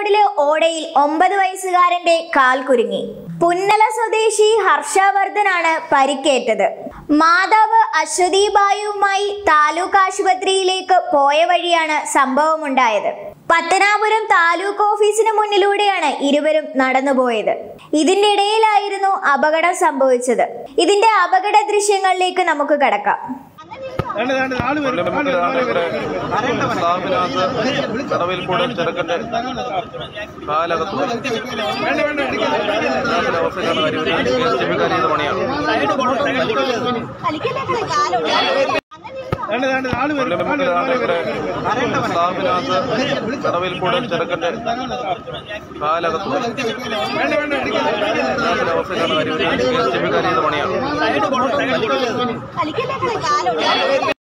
റോഡിലെ ഓടയിൽ ഒമ്പത് വയസ്സുകാരന്റെ കാൽ കുരുങ്ങി പുന്നല സ്വദേശി ഹർഷവർദ്ധനാണ് പരിക്കേറ്റത് മാതാവ് അശ്വതി ബായുവുമായി താലൂക്ക് ആശുപത്രിയിലേക്ക് പോയ വഴിയാണ് സംഭവമുണ്ടായത് പത്തനാപുരം താലൂക്ക് ഓഫീസിന് മുന്നിലൂടെയാണ് ഇരുവരും നടന്നുപോയത് ഇതിന്റെ ഇടയിലായിരുന്നു അപകടം സംഭവിച്ചത് ഇതിന്റെ അപകട ദൃശ്യങ്ങളിലേക്ക് നമുക്ക് കടക്കാം കൊല്ലംപുറത്താണ് ഇവിടെ സ്ലാബിനകത്ത് കടവിൽ കൂടെ ചെറുക്കന്റെ കാലകത്ത് അവസ്ഥയാണ് അരിവിൽ ചെയ്ത പണിയാണ് കൊല്ലംപുറത്താണ് ഇവിടെ സ്ലാബിനകത്ത് കടവിൽ കൂടെ ചെറുക്കന്റെ കാലകത്ത് അവസ്ഥയാണ് അരിവിൽ ചെയ്ത പണിയാണ് കളിക്കല്ലേ കാലുണ്ട്